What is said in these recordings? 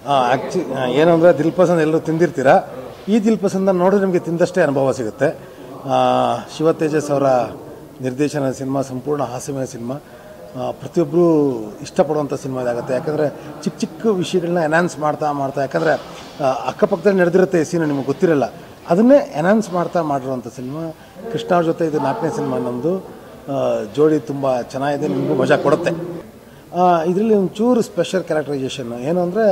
ಆ್ಯಕ್ಚು ಏನು ಅಂದರೆ ದಿಲ್ ಪಸಂದ್ ಎಲ್ಲರೂ ತಿಂದಿರ್ತೀರಾ ಈ ದಿಲ್ ಪಸಂದ ನೋಡಿದ್ರೆ ನಿಮಗೆ ತಿಂದಷ್ಟೇ ಅನುಭವ ಸಿಗುತ್ತೆ ಆ, ಶಿವ ತೇಜಸ್ ಅವರ ನಿರ್ದೇಶನದ ಸಿನಿಮಾ ಸಂಪೂರ್ಣ ಹಾಸ್ಯಮಯ ಸಿನಿಮಾ ಆ, ಪ್ರತಿಯೊಬ್ಬರು ಇಷ್ಟಪಡುವಂಥ ಸಿನಿಮಾ ಇದಾಗುತ್ತೆ ಯಾಕಂದರೆ ಚಿಕ್ಕ ಚಿಕ್ಕ ವಿಷಯಗಳನ್ನ ಎನ್ಹಾನ್ಸ್ ಮಾಡ್ತಾ ಮಾಡ್ತಾ ಯಾಕಂದರೆ ಅಕ್ಕಪಕ್ಕದಲ್ಲಿ ನಡೆದಿರುತ್ತೆ ಈ ಸೀನು ನಿಮಗೆ ಗೊತ್ತಿರಲ್ಲ ಅದನ್ನೇ ಎನ್ಹಾನ್ಸ್ ಮಾಡ್ತಾ ಮಾಡಿರುವಂಥ ಸಿನಿಮಾ ಕೃಷ್ಣ ಅವ್ರ ಜೊತೆ ಇದು ನಾಲ್ಕನೇ ಸಿನಿಮಾ ನಮ್ಮದು ಜೋಡಿ ತುಂಬ ಚೆನ್ನಾಗಿದೆ ನಿಮಗೂ ಮಜಾ ಕೊಡುತ್ತೆ ಇದರಲ್ಲಿ ಒಂಚೂರು ಸ್ಪೆಷಲ್ ಕ್ಯಾರೆಕ್ಟರೈಸೇಷನ್ ಏನು ಅಂದರೆ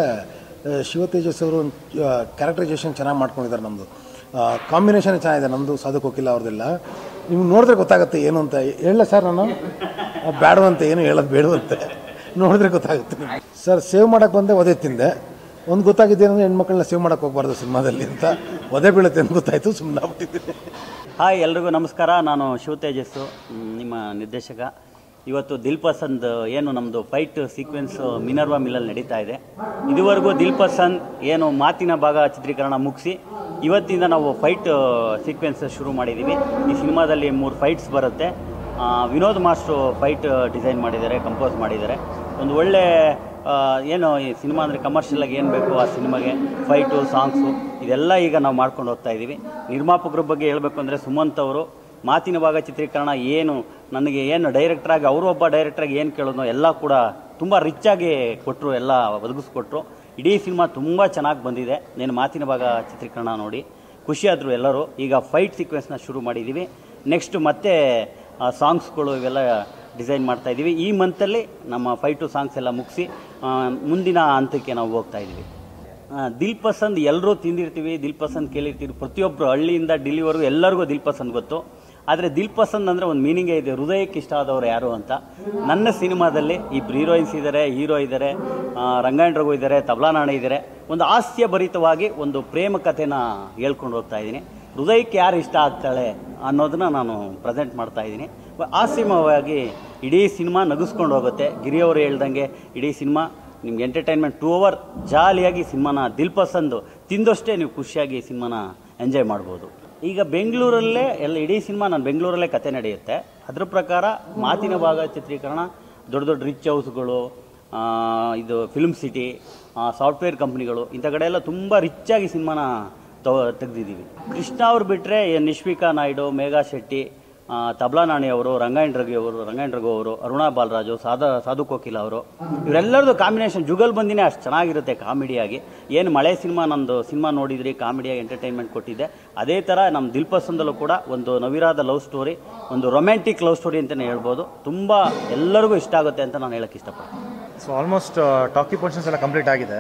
ಶಿವ ತೇಜಸ್ ಅವರು ಒಂದು ಕ್ಯಾರೆಕ್ಟರೈಸೇಷನ್ ಚೆನ್ನಾಗಿ ಮಾಡ್ಕೊಂಡಿದ್ದಾರೆ ನಮ್ಮದು ಕಾಂಬಿನೇಷನ್ ಚೆನ್ನಾಗಿದೆ ನಮ್ಮದು ಸಾಧು ಕೋಕಿಲ ಅವ್ರದ್ದೆಲ್ಲ ನಿಮ್ಗೆ ನೋಡಿದ್ರೆ ಗೊತ್ತಾಗುತ್ತೆ ಏನು ಅಂತ ಹೇಳ ಸರ್ ನಾನು ಆ, ಬೇಡವಂತೆ ಏನು ಹೇಳೋದು ಬೇಡವಂತೆ ನೋಡಿದ್ರೆ ಗೊತ್ತಾಗುತ್ತೆ ನಿಮ್ಗೆ. ಸರ್ ಸೇವ್ ಮಾಡೋಕ್ಕೆ ಬಂದೆ ಒದೆ ತಿಂದೆ ಒಂದು ಗೊತ್ತಾಗಿದ್ದೇನೆಂದರೆ ಹೆಣ್ಮಕ್ಳನ್ನ ಸೇವ್ ಮಾಡೋಕ್ಕೆ ಹೋಗ್ಬಾರ್ದು ಸಿನಿಮಾದಲ್ಲಿ ಅಂತ ಒದೆ ಬೀಳುತ್ತೆ ಅಂತ ಗೊತ್ತಾಯಿತು ಸುಮ್ಮನೆ ಆಗ್ಬಿಟ್ಟಿದ್ದೀನಿ ಹಾಯ್ ಎಲ್ರಿಗೂ ನಮಸ್ಕಾರ ನಾನು ಶಿವ ತೇಜಸ್ಸು ಮ್, ನಿಮ್ಮ ನಿರ್ದೇಶಕ ಇವತ್ತು ದಿಲ್ ಪಸಂದ್ ಏನು ನಮ್ಮದು ಫೈಟ್ ಸೀಕ್ವೆನ್ಸ್ ಮಿನರ್ವಾ ಮಿಲ್ಲಲ್ಲಿ ನಡೀತಾ ಇದೆ ಇದುವರೆಗೂ ದಿಲ್ ಪಸಂದ್ ಏನು ಮಾತಿನ ಭಾಗ ಚಿತ್ರೀಕರಣ ಮುಗಿಸಿ ಇವತ್ತಿಂದ ನಾವು ಫೈಟ್ ಸೀಕ್ವೆನ್ಸ್ ಶುರು ಮಾಡಿದ್ದೀವಿ ಈ ಸಿನಿಮಾದಲ್ಲಿ ಮೂರು ಫೈಟ್ಸ್ ಬರುತ್ತೆ ಆ, ವಿನೋದ್ ಮಾಸ್ಟ್ರು ಫೈಟ್ ಡಿಸೈನ್ ಮಾಡಿದ್ದಾರೆ ಕಂಪೋಸ್ ಮಾಡಿದ್ದಾರೆ ಒಂದು ಒಳ್ಳೆ ಆ, ಏನು ಈ ಸಿನಿಮಾ ಅಂದರೆ ಕಮರ್ಷಿಯಲಾಗಿ ಏನು ಬೇಕು ಆ ಸಿನಿಮಾಗೆ ಫೈಟು ಸಾಂಗ್ಸು ಇದೆಲ್ಲ ಈಗ ನಾವು ಮಾಡ್ಕೊಂಡು ಹೋಗ್ತಾ ಇದ್ದೀವಿ ನಿರ್ಮಾಪಕರ ಬಗ್ಗೆ ಹೇಳಬೇಕು ಅಂದರೆ ಸುಮಂತ್ ಅವರು ಮಾತಿನ ಭಾಗ ಚಿತ್ರೀಕರಣ ಏನು ನನಗೆ ಏನು ಡೈರೆಕ್ಟ್ರಾಗಿ ಅವರು ಒಬ್ಬ ಡೈರೆಕ್ಟ್ರಾಗಿ ಏನು ಕೇಳೋದು ಎಲ್ಲ ಕೂಡ ತುಂಬ ರಿಚ್ಚಾಗಿ ಕೊಟ್ಟರು ಎಲ್ಲ ಒದಗಿಸ್ಕೊಟ್ರು ಇಡೀ ಸಿನಿಮಾ ತುಂಬ ಚೆನ್ನಾಗಿ ಬಂದಿದೆ నేను ಮಾತಿನ ಭಾಗ ಚಿತ್ರೀಕರಣ ನೋಡಿ ಖುಷಿಯಾದರು ಎಲ್ಲರೂ ಈಗ ಫೈಟ್ ಸೀಕ್ವೆನ್ಸ್ನ ಶುರು ಮಾಡಿದ್ದೀವಿ ನೆಕ್ಸ್ಟ್ ಮತ್ತೆ ಸಾಂಗ್ಸ್ಗಳು ಇವೆಲ್ಲ ಡಿಸೈನ್ ಮಾಡ್ತಾ ಇದ್ದೀವಿ ಈ ಮಂತಲ್ಲಿ ನಮ್ಮ ಫೈಟು ಸಾಂಗ್ಸ್ ಎಲ್ಲ ಮುಗಿಸಿ ಮುಂದಿನ ಹಂತಕ್ಕೆ ನಾವು ಹೋಗ್ತಾ ಇದ್ದೀವಿ ಆ, ದಿಲ್ ಪಸಂದ್ ಎಲ್ಲರೂ ತಿಂದಿರ್ತೀವಿ ದಿಲ್ ಪಸಂದ್ ಕೇಳಿರ್ತೀವಿ ಪ್ರತಿಯೊಬ್ಬರು ಹಳ್ಳಿಯಿಂದ ಡಿಲ್ಲಿವರೆಗೂ ಎಲ್ಲರಿಗೂ ದಿಲ್ ಪಸಂದ್ ಗೊತ್ತು ಆದರೆ ದಿಲ್ ಪಸಂದ್ ಅಂದರೆ ಒಂದು ಮೀನಿಂಗೇ ಇದೆ ಹೃದಯಕ್ಕೆ ಇಷ್ಟ ಆದವರು ಯಾರು ಅಂತ ನನ್ನ ಸಿನಿಮಾದಲ್ಲಿ ಇಬ್ಬರು ಹೀರೋಯಿನ್ಸ್ ಇದ್ದಾರೆ ಹೀರೋ ಇದ್ದಾರೆ ರಂಗಾಯಣ ರಘು ಇದ್ದಾರೆ ತಬ್ಲಾ ನಾಣ ಇದ್ದಾರೆ ಒಂದು ಹಾಸ್ಯ ಭರಿತವಾಗಿ ಒಂದು ಪ್ರೇಮ ಕಥೆನ ಹೇಳ್ಕೊಂಡು ಹೋಗ್ತಾ ಇದ್ದೀನಿ ಹೃದಯಕ್ಕೆ ಯಾರು ಇಷ್ಟ ಆಗ್ತಾಳೆ ಅನ್ನೋದನ್ನ ನಾನು ಪ್ರೆಸೆಂಟ್ ಮಾಡ್ತಾ ಇದ್ದೀನಿ ಹಾಸ್ಯಮಯವಾಗಿ ಇಡೀ ಸಿನಿಮಾ ನಗಿಸ್ಕೊಂಡು ಹೋಗುತ್ತೆ ಗಿರಿಯವರು ಹೇಳ್ದಂಗೆ ಇಡೀ ಸಿನಿಮಾ ನಿಮ್ಗೆ ಎಂಟರ್ಟೈನ್ಮೆಂಟ್ ಟೂ ಅವರ್ ಜಾಲಿಯಾಗಿ ಸಿನಿಮಾನ ದಿಲ್ ಪಸಂದು ತಿಂದಷ್ಟೇ ನೀವು ಖುಷಿಯಾಗಿ ಸಿನಿಮಾನ ಎಂಜಾಯ್ ಮಾಡ್ಬೋದು ಈಗ ಬೆಂಗಳೂರಲ್ಲೇ ಎಲ್ಲ ಇಡೀ ಸಿನಿಮಾ ನಾನು ಬೆಂಗಳೂರಲ್ಲೇ ಕತೆ ನಡೆಯುತ್ತೆ ಅದ್ರ ಪ್ರಕಾರ ಮಾತಿನ ಭಾಗ ಚಿತ್ರೀಕರಣ ದೊಡ್ಡ ದೊಡ್ಡ ರಿಚ್ ಹೌಸ್ಗಳು ಆ, ಇದು ಫಿಲ್ಮ್ ಸಿಟಿ ಸಾಫ್ಟ್ವೇರ್ ಕಂಪ್ನಿಗಳು ಇಂಥ ಕಡೆ ಎಲ್ಲ ತುಂಬ ರಿಚ್ಚಾಗಿ ಸಿನಿಮಾನ ತೊ ತೆಗೆದಿದ್ದೀವಿ ಕೃಷ್ಣ ಅವ್ರು ಬಿಟ್ಟರೆ ನಿಶ್ವಿಕಾ ನಾಯ್ಡು ಮೇಘಾ ಶೆಟ್ಟಿ ಆ, ತಬ್ಲಾ ನಾಣಿ ಅವರು ರಂಗಾಯಣ ರಘು ಅವರು ರಂಗಾಯಣ ರಘು ಅವರು ಅರುಣಾ ಬಾಲರಾಜು ಸಾದ ಸಾಧು ಕೋಕಿಲ ಅವರು ಇವರೆಲ್ಲರದು ಕಾಂಬಿನೇಷನ್ ಜುಗಲ್ ಬಂದಿನೇ ಅಷ್ಟು ಚೆನ್ನಾಗಿರುತ್ತೆ ಕಾಮಿಡಿಯಾಗಿ ಏನು ಮಳೆ ಸಿನಿಮಾ ನಂದು ಸಿನಿಮಾ ನೋಡಿದ್ರಿ ಕಾಮಿಡಿಯಾಗಿ ಎಂಟರ್ಟೈನ್ಮೆಂಟ್ ಕೊಟ್ಟಿದ್ದೆ ಅದೇ ಥರ ನಮ್ಮ ದಿಲ್ ಪಸಂದಲ್ಲೂ ಕೂಡ ಒಂದು ನವಿರಾದ ಲವ್ ಸ್ಟೋರಿ ಒಂದು ರೊಮ್ಯಾಂಟಿಕ್ ಲವ್ ಸ್ಟೋರಿ ಅಂತಲೇ ಹೇಳ್ಬೋದು ತುಂಬ ಎಲ್ಲರಿಗೂ ಇಷ್ಟ ಆಗುತ್ತೆ ಅಂತ ನಾನು ಹೇಳಕ್ಕೆ ಇಷ್ಟಪಡ್ತೀನಿ ಸೊ ಆಲ್ಮೋಸ್ಟ್ ಟಾಕಿ ಪೋರ್ಷನ್ಸ್ ಎಲ್ಲ ಕಂಪ್ಲೀಟ್ ಆಗಿದೆ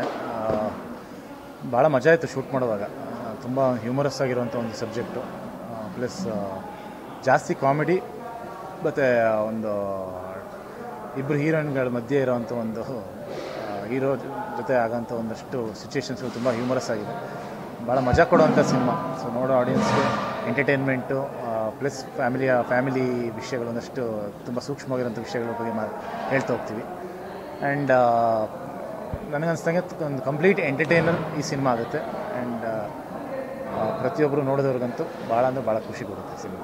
ಭಾಳ ಮಜಾ ಇತ್ತು ಶೂಟ್ ಮಾಡುವಾಗ ತುಂಬ ಹ್ಯೂಮರಸ್ ಆಗಿರುವಂಥ ಒಂದು ಸಬ್ಜೆಕ್ಟು ಪ್ಲಸ್ ಜಾಸ್ತಿ ಕಾಮಿಡಿ ಮತ್ತು ಒಂದು ಇಬ್ಬರು ಹೀರೋಯಿನ್ಗಳ ಮಧ್ಯೆ ಇರೋವಂಥ ಒಂದು ಹೀರೋ ಜೊತೆ ಆಗೋಂಥ ಒಂದಷ್ಟು ಸಿಚುವೇಶನ್ಸ್ಗಳು ತುಂಬ ಹ್ಯೂಮರಸ್ ಆಗಿದೆ ಭಾಳ ಮಜಾ ಕೊಡುವಂಥ ಸಿನಿಮಾ ಸೊ ನೋಡೋ ಆಡಿಯನ್ಸ್ಗೆ ಎಂಟರ್ಟೈನ್ಮೆಂಟು ಪ್ಲಸ್ ಫ್ಯಾಮಿಲಿಯ ಫ್ಯಾಮಿಲಿ ವಿಷಯಗಳು ಒಂದಷ್ಟು ತುಂಬ ಸೂಕ್ಷ್ಮವಾಗಿರೋಂಥ ವಿಷಯಗಳ ಬಗ್ಗೆ ಮಾ ಹೇಳ್ತಾ ಹೋಗ್ತೀವಿ ಆ್ಯಂಡ್ ನನಗನ್ಸ್ದಂಗೆ ಒಂದು ಕಂಪ್ಲೀಟ್ ಎಂಟರ್ಟೈನರ್ ಈ ಸಿನಿಮಾ ಆಗುತ್ತೆ ಆ್ಯಂಡ್ ಪ್ರತಿಯೊಬ್ಬರು ನೋಡಿದವ್ರಿಗಂತೂ ಭಾಳ ಅಂದರೆ ಭಾಳ ಖುಷಿ ಕೊಡುತ್ತೆ ಸಿನಿಮಾ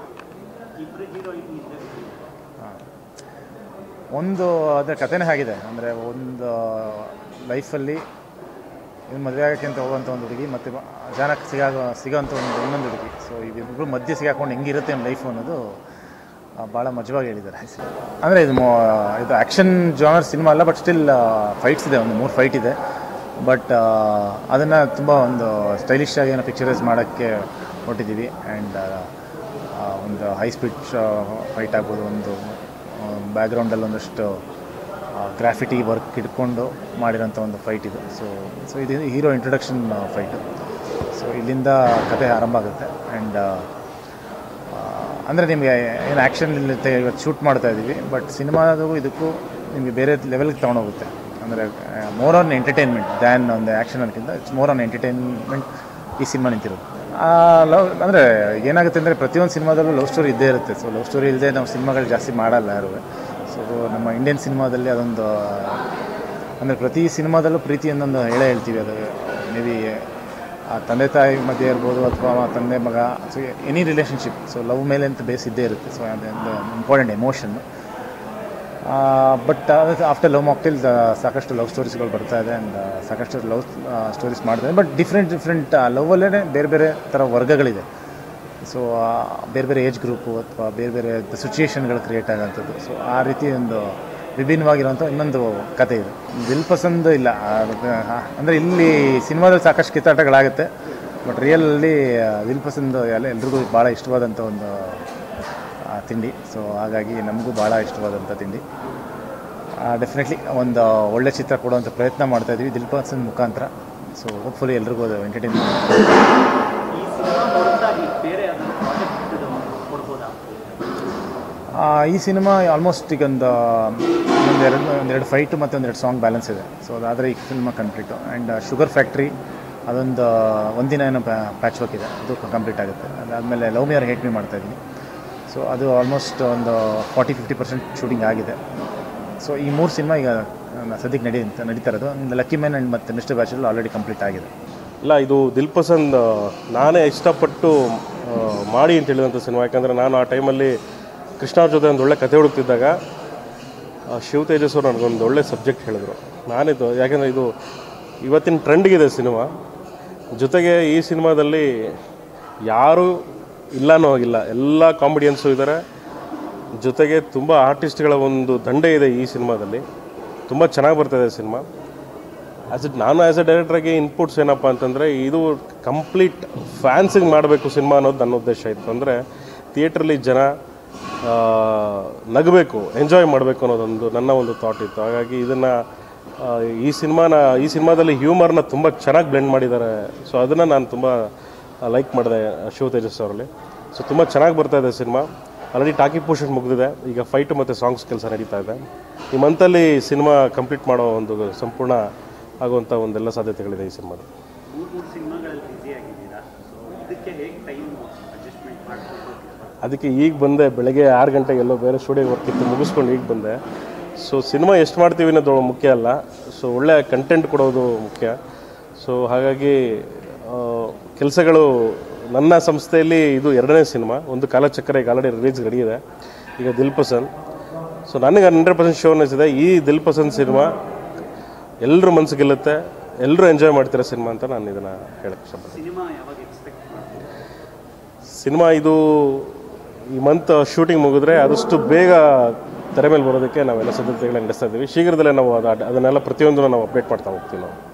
ಒಂದು ಅದರ ಕಥೆನೇ ಆಗಿದೆ ಅಂದರೆ ಒಂದು ಲೈಫಲ್ಲಿ ಇವ್ನು ಮದುವೆ ಆಗೋಕ್ಕೆ ಅಂತ ಹೋಗುವಂಥ ಒಂದು ಹುಡುಗಿ ಮತ್ತು ಅಚಾನಕ್ ಸಿಗಾಗ ಸಿಗೋಂಥ ಒಂದು ಇನ್ನೊಂದು ಹುಡುಗಿ ಸೊ ಇವಿಬ್ಬರು ಮಧ್ಯೆ ಸಿಗಾಕೊಂಡು ಹೆಂಗಿರುತ್ತೆ ನಮ್ಮ ಲೈಫು ಅನ್ನೋದು ಆ, ಭಾಳ ಮಜವಾಗಿ ಹೇಳಿದ್ದಾರೆ ಅಂದರೆ ಇದು ಮೊ ಇದು ಆ್ಯಕ್ಷನ್ ಜಾನರ್ ಸಿನಿಮಾ ಅಲ್ಲ ಬಟ್ ಸ್ಟಿಲ್ ಫೈಟ್ಸ್ ಇದೆ ಒಂದು ಮೂರು ಫೈಟ್ ಇದೆ ಬಟ್ ಅದನ್ನು ತುಂಬ ಒಂದು ಸ್ಟೈಲಿಶ್ ಆಗಿ ಏನೋ ಪಿಕ್ಚರೈಸ್ ಮಾಡೋಕ್ಕೆ ಹೊಟ್ಟಿದ್ದೀವಿ ಆ್ಯಂಡ್ ಒಂದು ಹೈ ಸ್ಪೀಡ್ ಫೈಟ್ ಆಗ್ಬೋದು ಒಂದು ಬ್ಯಾಕ್ಗ್ರೌಂಡಲ್ಲಿ ಒಂದಷ್ಟು ಗ್ರಾಫಿಟಿ ವರ್ಕ್ ಇಟ್ಕೊಂಡು ಮಾಡಿರೋಂಥ ಒಂದು ಫೈಟ್ ಇದು ಸೊ ಸೊ ಇದು ಹೀರೋ ಇಂಟ್ರೊಡಕ್ಷನ್ ಫೈಟು ಸೊ ಇಲ್ಲಿಂದ ಕತೆ ಆರಂಭ ಆಗುತ್ತೆ ಆ್ಯಂಡ್ ಅಂದರೆ ನಿಮಗೆ ಏನು ಆ್ಯಕ್ಷನ್ ಇವತ್ತು ಶೂಟ್ ಮಾಡ್ತಾ ಇದ್ದೀವಿ ಬಟ್ ಸಿನಿಮಾದು ಇದಕ್ಕೂ ನಿಮಗೆ ಬೇರೆ ಲೆವೆಲ್ಗೆ ತೊಗೊಂಡೋಗುತ್ತೆ ಅಂದರೆ ಮೋರ್ ಆನ್ ಎಂಟರ್ಟೈನ್ಮೆಂಟ್ ದ್ಯಾನ್ ಒಂದು ಆ್ಯಕ್ಷನ್ ಅನ್ನೋಕ್ಕಿಂತ ಇಟ್ಸ್ ಮೋರ್ ಆನ್ ಎಂಟರ್ಟೈನ್ಮೆಂಟ್ ಈ ಸಿನಿಮಾ ನಿಂತಿರೋದು ಲವ್ ಅಂದರೆ ಏನಾಗುತ್ತೆ ಅಂದರೆ ಪ್ರತಿಯೊಂದು ಸಿನಿಮಾದಲ್ಲೂ ಲವ್ ಸ್ಟೋರಿ ಇದ್ದೇ ಇರುತ್ತೆ ಸೊ ಲವ್ ಸ್ಟೋರಿ ಇಲ್ಲದೆ ನಾವು ಸಿನಿಮಾಗಳು ಜಾಸ್ತಿ ಮಾಡಲ್ಲ ಯಾರು ಸೊ ನಮ್ಮ ಇಂಡಿಯನ್ ಸಿನಿಮಾದಲ್ಲಿ ಅದೊಂದು ಅಂದರೆ ಪ್ರತಿ ಸಿನಿಮಾದಲ್ಲೂ ಪ್ರೀತಿ ಅನ್ನೊಂದು ಹೇಳೇ ಹೇಳ್ತೀವಿ ಅದು ಮೇ ಬಿ ಆ ತಂದೆ ತಾಯಿ ಮಧ್ಯೆ ಇರ್ಬೋದು ಅಥವಾ ತಂದೆ ಮಗ so any relationship so love ಮೇಲೆ ಅಂತ ಬೇಸ್ ಇದ್ದೇ ಇರುತ್ತೆ ಸೊ ಅದೊಂದು important emotion but after Love Mocktail ಸಾಕಷ್ಟು ಲವ್ ಸ್ಟೋರೀಸ್ಗಳು ಬರ್ತಾ ಇದೆ ಆ್ಯಂಡ್ ಸಾಕಷ್ಟು ಲವ್ ಸ್ಟೋರೀಸ್ ಮಾಡ್ತಾ ಇದೆ ಬಟ್ ಡಿಫ್ರೆಂಟ್ ಡಿಫ್ರೆಂಟ್ ಲವಲ್ಲೇ ಬೇರೆ ಬೇರೆ ಥರ ವರ್ಗಗಳಿದೆ ಸೊ ಬೇರೆ ಬೇರೆ ಏಜ್ ಗ್ರೂಪು ಅಥವಾ ಬೇರೆ ಬೇರೆ ಸಿಚುಯೇಷನ್ಗಳು ಕ್ರಿಯೇಟ್ ಆಗೋಂಥದ್ದು ಸೊ ಆ ರೀತಿ ಒಂದು ವಿಭಿನ್ನವಾಗಿರೋಂಥ ಇನ್ನೊಂದು ಕತೆ ಇದೆ ದಿಲ್ ಪಸಂದ್ ಇಲ್ಲ ಅಂದರೆ ಇಲ್ಲಿ ಸಿನಿಮಾದಲ್ಲಿ ಸಾಕಷ್ಟು ಕಿತ್ತಾಟಗಳಾಗುತ್ತೆ ಬಟ್ ರಿಯಲಲ್ಲಿ ದಿಲ್ ಪಸಂದ್ ಎಲ್ಲ ಎಲ್ರಿಗೂ ಭಾಳ ಇಷ್ಟವಾದಂಥ ಒಂದು ಆ, ತಿಂಡಿ ಸೊ ಹಾಗಾಗಿ ನಮಗೂ ಭಾಳ ಇಷ್ಟವಾದಂಥ ತಿಂಡಿ ಡೆಫಿನೆಟ್ಲಿ ಒಂದು ಒಳ್ಳೆ ಚಿತ್ರ ಕೊಡುವಂಥ ಪ್ರಯತ್ನ ಮಾಡ್ತಾ ಇದ್ದೀವಿ ದಿಲ್ ಪಸಂದ್ ಮುಖಾಂತರ ಸೊ ಹೋಪ್ಫುಲಿ ಎಲ್ರಿಗೂ ಅದು ಎಂಟರ್ಟೈನ್ಮೆಂಟ್ ಈ ಸಿನಿಮಾ ಹೊರತಾಗಿ ಬೇರೆ ಅದನ್ನು ಪ್ರಾಜೆಕ್ಟ್ ಕೊಡ್ಬೋದಾ ಆ, ಈ ಸಿನಿಮಾ ಆಲ್ಮೋಸ್ಟ್ ಈಗ ಒಂದು ಒಂದೆರಡು ಒಂದೆರಡು ಫೈಟು ಮತ್ತು ಒಂದೆರಡು ಸಾಂಗ್ ಬ್ಯಾಲೆನ್ಸ್ ಇದೆ ಸೊ ಅದಾದರೆ ಈ cinema complete and Sugar Factory ಅದೊಂದು ಒಂದಿನ ಏನೋ ಪ್ಯಾಚ್ ವರ್ಕ್ ಇದೆ ಅದು ಕಂಪ್ಲೀಟ್ ಆಗುತ್ತೆ ಅದಾದಮೇಲೆ ಲವ್ ಮಿಯರ್ ಹೇಟ್ ಮಿ ಮಾಡ್ತಾ ಇದ್ದೀನಿ ಸೊ ಅದು ಆಲ್ಮೋಸ್ಟ್ ಒಂದು ಫಾರ್ಟಿ ಫಿಫ್ಟಿ ಪರ್ಸೆಂಟ್ ಶೂಟಿಂಗ್ ಆಗಿದೆ ಸೊ ಈ ಮೂರು ಸಿನಿಮಾ ಈಗ ಆ, ಸದ್ಯಕ್ಕೆ ನಡಿ ನಡೀತಾ ಇರೋದು ಒಂದು ಲಕ್ಕಿ ಮ್ಯಾನ್ ಆ್ಯಂಡ್ ಮತ್ತು ಮಿಸ್ಟರ್ ಬ್ಯಾಚಲ್ ಆಲ್ರೆಡಿ ಕಂಪ್ಲೀಟ್ ಆಗಿದೆ ಇಲ್ಲ ಇದು ದಿಲ್ ಪಸಂದ್ ನಾನೇ ಇಷ್ಟಪಟ್ಟು ಆ, ಮಾಡಿ ಅಂತ ಹೇಳಿದಂಥ ಸಿನಿಮಾ ಯಾಕಂದರೆ ನಾನು ಆ ಟೈಮಲ್ಲಿ ಕೃಷ್ಣ ಅವ್ರ ಜೊತೆ ಒಂದು ಒಳ್ಳೆ ಕತೆ ಹುಡುಕ್ತಿದ್ದಾಗ ಆ, ಶಿವ ತೇಜಸ್ ಅವರು ನನಗೊಂದು ಒಳ್ಳೆ ಸಬ್ಜೆಕ್ಟ್ ಹೇಳಿದ್ರು ನಾನಿದು ಯಾಕೆಂದರೆ ಇದು ಇವತ್ತಿನ ಟ್ರೆಂಡ್ಗಿದೆ ಸಿನಿಮಾ ಜೊತೆಗೆ ಈ ಸಿನಿಮಾದಲ್ಲಿ ಯಾರು ಇಲ್ಲನೋ ಹೋಗಿಲ್ಲ ಎಲ್ಲ ಕಾಮಿಡಿಯನ್ಸು ಇದ್ದಾರೆ ಜೊತೆಗೆ ತುಂಬ ಆರ್ಟಿಸ್ಟ್ಗಳ ಒಂದು ದಂಡೆ ಇದೆ ಈ ಸಿನಿಮಾದಲ್ಲಿ ತುಂಬ ಚೆನ್ನಾಗಿ ಬರ್ತಾಯಿದೆ ಸಿನಿಮಾ ಆ್ಯಸ್ ಇಟ್ ನಾನು ಆ್ಯಸ್ ಎ ಡೈರೆಕ್ಟ್ರಾಗಿ ಇನ್ಪುಟ್ಸ್ ಏನಪ್ಪ ಅಂತಂದರೆ ಇದು ಕಂಪ್ಲೀಟ್ ಫ್ಯಾನ್ಸಿಗೆ ಮಾಡಬೇಕು ಸಿನಿಮಾ ಅನ್ನೋದು ನನ್ನ ಉದ್ದೇಶ ಇತ್ತು ಅಂದರೆ ಥಿಯೇಟ್ರಲ್ಲಿ ಜನ ಆ, ನಗಬೇಕು ಎಂಜಾಯ್ ಮಾಡಬೇಕು ಅನ್ನೋದೊಂದು ನನ್ನ ಒಂದು ಥಾಟ್ ಇತ್ತು ಹಾಗಾಗಿ ಇದನ್ನು ಈ ಸಿನಿಮಾನ ಈ ಸಿನಿಮಾದಲ್ಲಿ ಹ್ಯೂಮರ್ನ ತುಂಬ ಚೆನ್ನಾಗಿ ಬ್ಲೆಂಡ್ ಮಾಡಿದ್ದಾರೆ ಸೊ ಅದನ್ನು ನಾನು ತುಂಬ ಲೈಕ್ ಮಾಡಿದೆ ಶಿವ ತೇಜಸ್ ಅವರಲ್ಲಿ ಸೊ ತುಂಬ ಚೆನ್ನಾಗಿ ಬರ್ತಾ ಇದೆ ಸಿನಿಮಾ ಆಲ್ರೆಡಿ ಟಾಕಿ ಪೋರ್ಷನ್ ಮುಗಿದಿದೆ ಈಗ ಫೈಟು ಮತ್ತು ಸಾಂಗ್ಸ್ ಕೆಲಸ ನಡೀತಾ ಇದೆ ಈ ಮಂತಲ್ಲಿ ಸಿನಿಮಾ ಕಂಪ್ಲೀಟ್ ಮಾಡೋ ಒಂದು ಸಂಪೂರ್ಣ ಆಗುವಂಥ ಒಂದೆಲ್ಲ ಸಾಧ್ಯತೆಗಳಿದೆ ಈ ಸಿನಿಮಾದ ಮೂರು ಮೂರು ಸಿನಿಮಾಗಳಲ್ಲಿ ಬ್ಯುಸಿ ಆಗಿದ್ದೀರಾ ಸೊ ಇದಕ್ಕೆ ಹೇಗೆ ಟೈಮ್ ಅಡ್ಜಸ್ಟ್ಮೆಂಟ್ ಮಾಡ್ಕೊಂಡು ಅದಕ್ಕೆ ಈಗ ಬಂದೆ ಬೆಳಗ್ಗೆ ಆರು ಗಂಟೆಗೆ ಎಲ್ಲೋ ಬೇರೆ ಸ್ಟುಡಿಯೋ ವರ್ಕ್ ಇತ್ತು ಮುಗಿಸ್ಕೊಂಡು ಈಗ ಬಂದೆ ಸೊ ಸಿನಿಮಾ ಎಷ್ಟು ಮಾಡ್ತೀವಿ ಅನ್ನೋದು ಮುಖ್ಯ ಅಲ್ಲ ಸೊ ಒಳ್ಳೆ ಕಂಟೆಂಟ್ ಕೊಡೋದು ಮುಖ್ಯ ಸೊ ಹಾಗಾಗಿ ಕೆಲಸಗಳು ನನ್ನ ಸಂಸ್ಥೆಯಲ್ಲಿ ಇದು ಎರಡನೇ ಸಿನಿಮಾ ಒಂದು ಕಾಲಚಕ್ರ ಈಗ ಆಲ್ರೆಡಿ ರಿಲೀಸ್ ರೆಡಿ ಇದೆ ಈಗ ದಿಲ್ ಪಸಂದ್ ಸೊ ನನಗೆ ಹಂಡ್ರೆಡ್ ಪರ್ಸೆಂಟ್ ಶೋರ್ನೆಸ್ ಇದೆ ಈ ದಿಲ್ ಪಸಂದ್ ಸಿನಿಮಾ ಎಲ್ಲರ ಮನಸ್ಸು ಗೆಲ್ಲುತ್ತೆ ಎಲ್ಲರೂ ಎಂಜಾಯ್ ಮಾಡ್ತಿರೋ ಸಿನಿಮಾ ಅಂತ ನಾನು ಇದನ್ನು ಹೇಳಕ್ಕೆ ಇಷ್ಟಪಡ್ತೀನಿ ಸಿನಿಮಾ ಯಾವಾಗ ಎಕ್ಸ್ಪೆಕ್ಟ್ ಮಾಡ್ತೀರಾ ಸಿನಿಮಾ ಇದು ಈ ಮಂತ್ ಶೂಟಿಂಗ್ ಮುಗಿದ್ರೆ ಆದಷ್ಟು ಬೇಗ ತೆರೆ ಮೇಲೆ ಬರೋದಕ್ಕೆ ನಾವೆಲ್ಲ ಸಿದ್ಧತೆಗಳನ್ನ ನಡೆಸ್ತಾ ಇದ್ದೀವಿ ಶೀಘ್ರದಲ್ಲೇ ನಾವು ಅದು ಅದನ್ನೆಲ್ಲ ಪ್ರತಿಯೊಂದನ್ನು ನಾವು ಅಪ್ಡೇಟ್ ಮಾಡ್ತಾ ಹೋಗ್ತೀವಿ ನಾವು